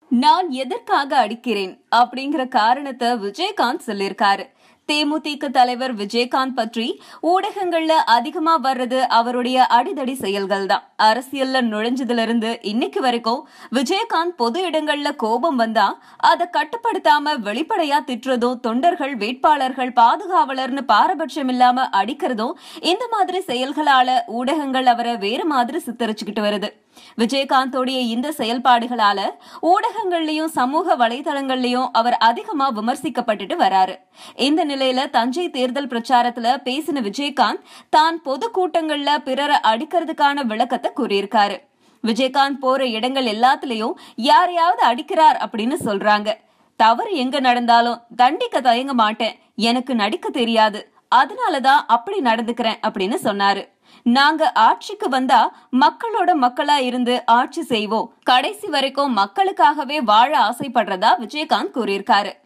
நான் எதற்காக அடிக்கிறேன் அப்படிங்கிற காரணத்தை விஜயகாந்த் சொல்லியிருக்காரு தேமுதிக தலைவர் விஜயகாந்த் பற்றி ஊடகங்கள்ல அதிகமா வர்றது அவருடைய அடிதடி செயல்கள் தான் அரசியல்ல நுழைஞ்சதுல இருந்து இன்னைக்கு வரைக்கும் விஜயகாந்த் பொது இடங்கள்ல கோபம் வந்தா அதை கட்டுப்படுத்தாம வெளிப்படையா திட்டுறதும் தொண்டர்கள் வேட்பாளர்கள் பாதுகாவலர்னு பாரபட்சம் இல்லாம அடிக்கிறதும் இந்த மாதிரி செயல்களால ஊடகங்கள் அவரை வேற மாதிரி சித்தரிச்சுக்கிட்டு வருது விஜயகாந்தோடைய இந்த செயல்பாடுகளால ஊடகங்கள்லயும் சமூக வலைதளங்கள்லயும் அவர் அதிகமா விமர்சிக்கப்பட்டுட்டு வராரு இந்த நிலையில தஞ்சை தேர்தல் பிரச்சாரத்துல பேசின விஜயகாந்த் தான் பொது கூட்டங்கள்ல பிறரை அடிக்கிறதுக்கான விளக்கத்தை கூறியிருக்காரு விஜயகாந்த் போற இடங்கள் எல்லாத்துலயும் யாரையாவது அடிக்கிறார் அப்படின்னு சொல்றாங்க தவறு எங்க நடந்தாலும் தண்டிக்க தயங்க மாட்டேன் எனக்கு நடிக்க தெரியாது அதனாலதான் அப்படி நடந்துக்கிறேன் அப்படின்னு சொன்னாரு நாங்க ஆட்சிக்கு வந்தா மக்களோட மக்களா இருந்து ஆட்சி செய்வோம் கடைசி வரைக்கும் மக்களுக்காகவே வாழ ஆசைப்படுறதா விஜயகாந்த் கூறியிருக்காரு